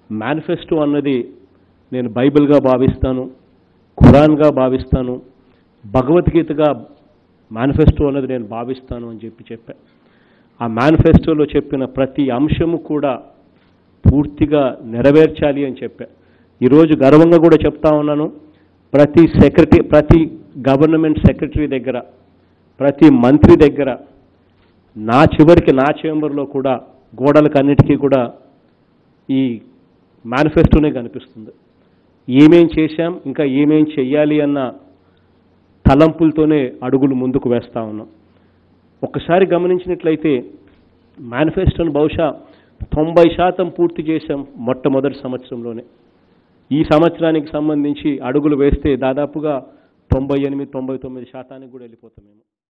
manifesto అన్నది నేను బైబిల్గా భావిస్తాను ఖురాన్గా భావిస్తాను భగవద్గీతగా మేనిఫెస్టో అన్నది నేను భావిస్తాను అని చెప్పి చెప్పా ఆ మేనిఫెస్టోలో చెప్పిన ప్రతి అంశము కూడా పూర్తిగా నెరవేర్చాలి అని చెప్పా ఈరోజు గర్వంగా కూడా చెప్తా ఉన్నాను ప్రతి సెక్రటరీ ప్రతి గవర్నమెంట్ సెక్రటరీ దగ్గర ప్రతి మంత్రి దగ్గర నా చివరికి నా చేంబర్లో కూడా గోడలకు అన్నిటికీ కూడా ఈ మేనిఫెస్టోనే కనిపిస్తుంది ఏమేం చేశాం ఇంకా ఏమేం చెయ్యాలి అన్న తలంపులతోనే అడుగులు ముందుకు వేస్తా ఉన్నాం ఒకసారి గమనించినట్లయితే మేనిఫెస్టోను బహుశా తొంభై శాతం పూర్తి చేశాం మొట్టమొదటి సంవత్సరంలోనే ఈ సంవత్సరానికి సంబంధించి అడుగులు వేస్తే దాదాపుగా తొంభై ఎనిమిది తొంభై తొమ్మిది శాతానికి కూడా వెళ్ళిపోతాం మేము